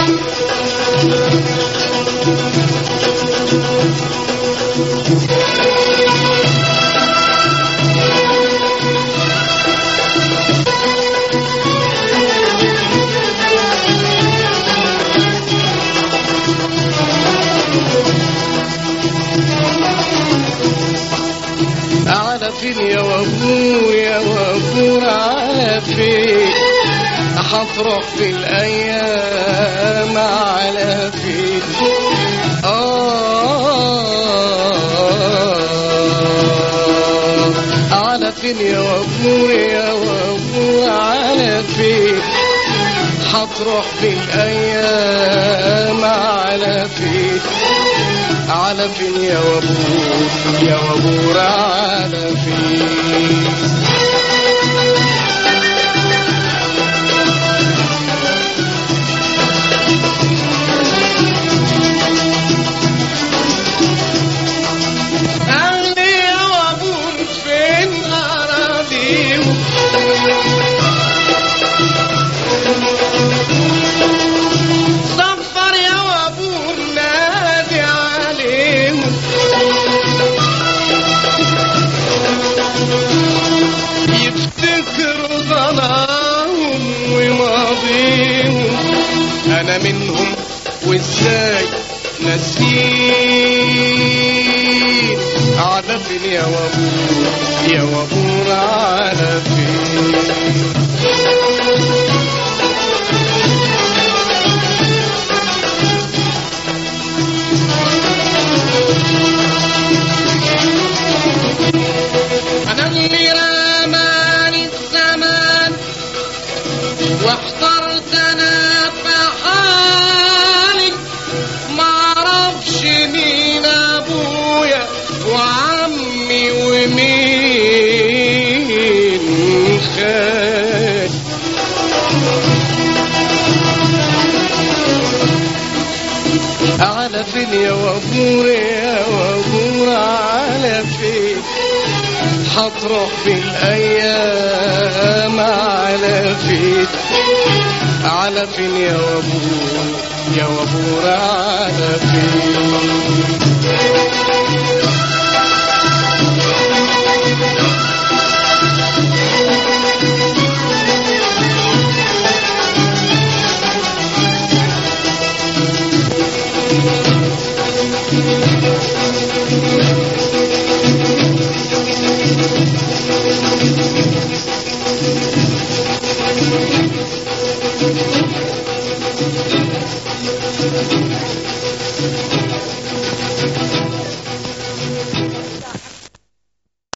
على فين يا وابويا وابور على فين هتروح في الايام على فين آه على فين يا وابويا وابور على فين هتروح في الايام على فين على فين يا وابور يا وابور على فين قال لي يا وابور فين أراضيهم صفر يا وابور نادي عليهم يفتكروا ظلامهم وماضيهم انا منهم وازاي نسيت على فين يا وابور يا وابور على فين أنا اللي رماني الزمان واحترت أنا في حالي معرفش مين أبويا وعمي ومين خالي على فين يا وابور يا وابور على فين هتروح في الايام على فين على فين يا وابور يا وابور على فين